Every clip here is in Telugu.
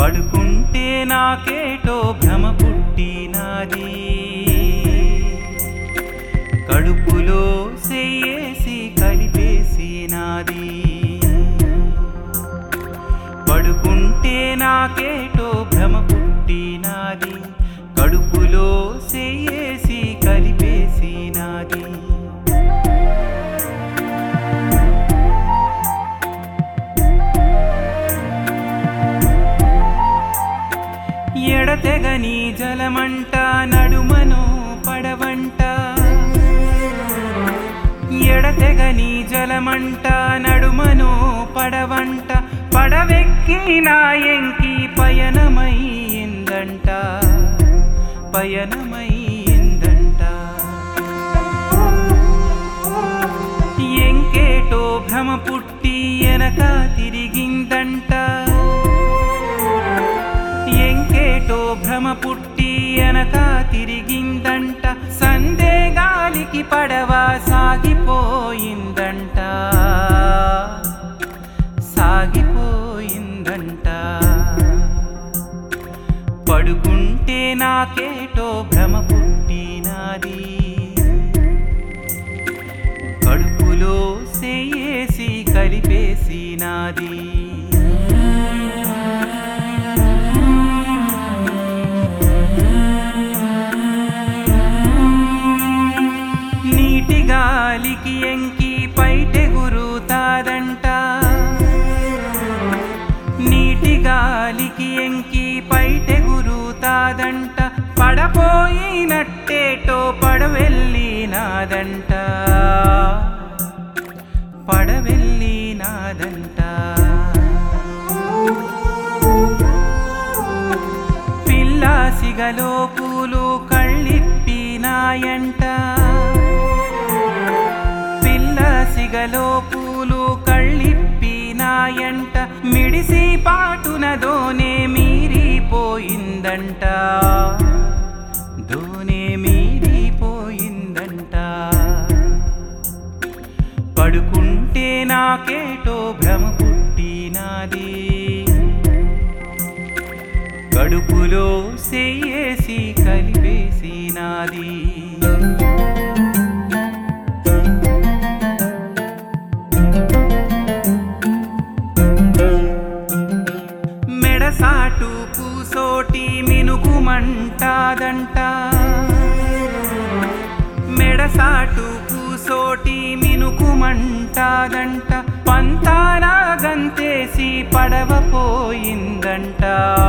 పడుకుంటే నాకేటో భ్రమ పుట్టినాది కడుపులో సెయ్యేసి కలిపేసినాది పడుకుంటే నాకేటో భ్రమ పుట్టినాది కడుపులో సెయ్యేసి కలిపేసినాది ఎడతెగని జలమంట నడుమను పడవంట ఎడతెగని జలమంట నడుమను పడవంట పడవెక్కిన ఎంకి పయనమైందంట పయనమైందంట ఎంకేటో భ్రమ పుట్టి ఎనక తిరిగిందంట ఎంకేటో భ్రమ పుట్టి ఎనక తిరిగిందంట సందే గాలికి పడవ సాగిపోయిందంట సాగిపోయిందంట పడుకుంటే నాకేటో భ్రమ పుట్టినాది కడుపులో సెయ్యేసి కలిపేసినాది నీటి గాలికి ఎంకి పైటె గురుతాదంట నీటి గాలికి ఎంకి పైటె గురుతాదంట పడపోయినట్టేటో పడవెళ్ళినాదంట పడవెళ్ళినాదంట పిల్ల సిగలో పూలు కళ్ళిప్పినాయంట పిల్ల సిగలో పూలు కళ్ళిప్పినాయంట మిడిసి పాటున దోనే మీరిపోయిందంట దోనే మీరిపోయిందంట పడుకుంటే నాకేటో భ్రమ పుట్టినాది కడుపులో సెయ్యేసి కలిపేసినాది మెడసాటు పూసోటి మినుగుమంటాదంట మెడసాటు పూసోటి మినుకుమంటాదంట పంతానా గంతేసి పడవ పోయిందంట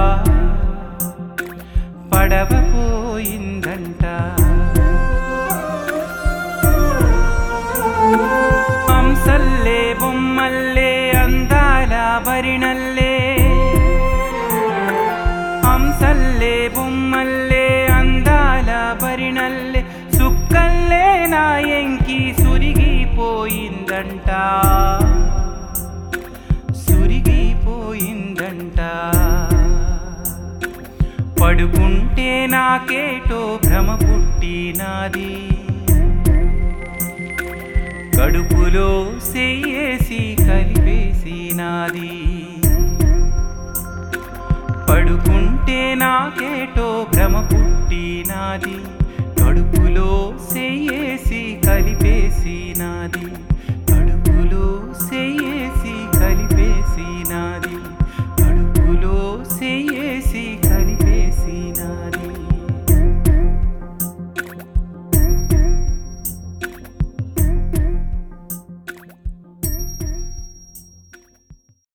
పడవ పోయిందంట హంసల్లే బొమ్మల్లే అందాల వరిణల్లే హంసల్లే బొమ్మల్లే అందాల పరిణల్లే సుక్కల్లే నా ఎంకి సురిగిపోయిందంట సురిగిపోయిందంట పడుకుంటే నాకేటో భ్రమ పుట్టినాది కడుపులో సెయ్యేసి కలిపేసినాది పడుకుంటే నాకేటో భ్రమ పుట్టినాది కడుపులో సెయ్యేసి కలిపేసినాది